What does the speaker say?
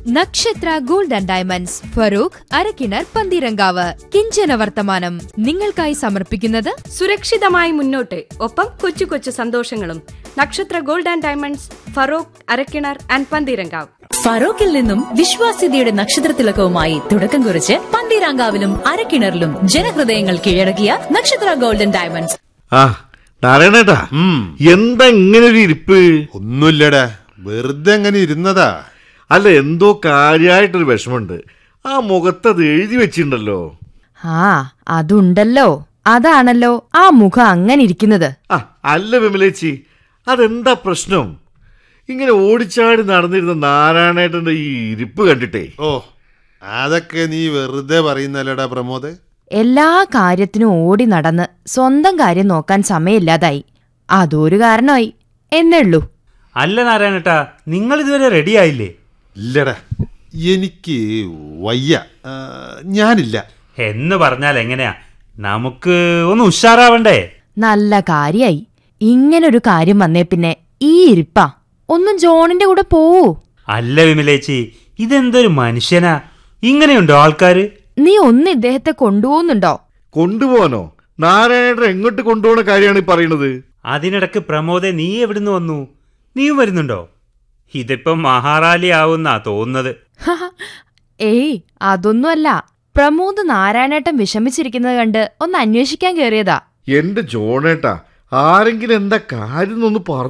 നക്ഷത്ര gold and diamonds Farook Arakkinar Pantheerankavu കിഞ്ചന വർത്തമാനം നിങ്ങൾക്കായി സമർപ്പിക്കുന്നത് സുരക്ഷിതമായി മുന്നോട്ട് ഒപ്പം കൊച്ചു കൊച്ചു സന്തോഷങ്ങളും Nakshatra gold and diamonds Feroke Arakkinar and Pantheerankavu ഫറോക്കിൽ നിന്നും വിശ്വാസ്യതയുടെ നക്ഷത്രത്തിലക്കവുമായി തുടക്കം കുറിച്ച് പന്തീരാങ്കാവിലും അരക്കിണറിലും ജനഹൃദയങ്ങൾ കീഴടക്കിയ നക്ഷത്ര ഗോൾഡൻ ഡയമണ്ട്സ് ആ നാരായണേട്ടാ എന്താ ഇങ്ങനെ ഒരു ഇരിപ്പ് ഒന്നുമില്ലടാ വെറുതെ അങ്ങനെ ഇരുന്നതാ അല്ല എന്തോ കാര്യമായിട്ടൊരു വിഷമുണ്ട് ആ മുഖത്തത് എഴുതി വെച്ചിട്ടുണ്ടല്ലോ ആ അതുണ്ടല്ലോ അതാണല്ലോ ആ മുഖം അങ്ങനെ ഇരിക്കുന്നത് ആ അല്ല വിമലേച്ചി അതെന്താ പ്രശ്നം ഇങ്ങനെ ഓടിച്ചാടി നടന്നിരുന്ന നാരായണേട്ടന്റെ ഈ ഇരിപ്പ് കണ്ടിട്ടേ ഓ അതൊക്കെ നീ വെറുതെ പറയുന്നല്ലടാ പ്രമോദ് എല്ലാ കാര്യത്തിനും ഓടി നടന്ന് സ്വന്തം കാര്യം നോക്കാൻ സമയമില്ലാതായി അതൊരു കാരണമായി എന്നുള്ളൂ അല്ല നാരായണേട്ടാ നിങ്ങൾ ഇതുവരെ റെഡി ആയില്ലേ ഇല്ലടാ എനിക്ക് വയ്യ ആ, ഞാനില്ല എന്ന് പറഞ്ഞാൽ എങ്ങനെയാ നമുക്ക് ഒന്ന് ഉഷാറാവണ്ടേ നല്ല കാര്യായി ഇങ്ങനൊരു കാര്യം വന്നേ പിന്നെ ഈ ഇരിപ്പാ ഒന്നും ജോണിന്റെ കൂടെ പോവൂ അല്ല വിമലേച്ചി ഇതെന്തൊരു മനുഷ്യനാ ഇങ്ങനെയുണ്ടോ ആൾക്കാര് നീ ഒന്ന് ഇദ്ദേഹത്തെ കൊണ്ടുപോകുന്നുണ്ടോ കൊണ്ടുപോകാനോ നാരായണേട്ടൻ എങ്ങോട്ട് കൊണ്ടുപോകുന്ന കാര്യമാണ് ഈ പറയണത് അതിനിടക്ക് പ്രമോദെ നീ എവിടുന്ന് വന്നു നീയും വരുന്നുണ്ടോ ഇതിപ്പം മഹാറാലി ആവുന്നാ തോന്നുന്നത് ഏയ് അതൊന്നുമല്ല പ്രമോദ് നാരായണേട്ടൻ വിഷമിച്ചിരിക്കുന്നത് കണ്ട് ഒന്ന് അന്വേഷിക്കാൻ കയറിയതാ എന്റെ ജോണേട്ടാ ആരെങ്കിലും എന്താ കാര്യം ഒന്ന് പറഞ്ഞു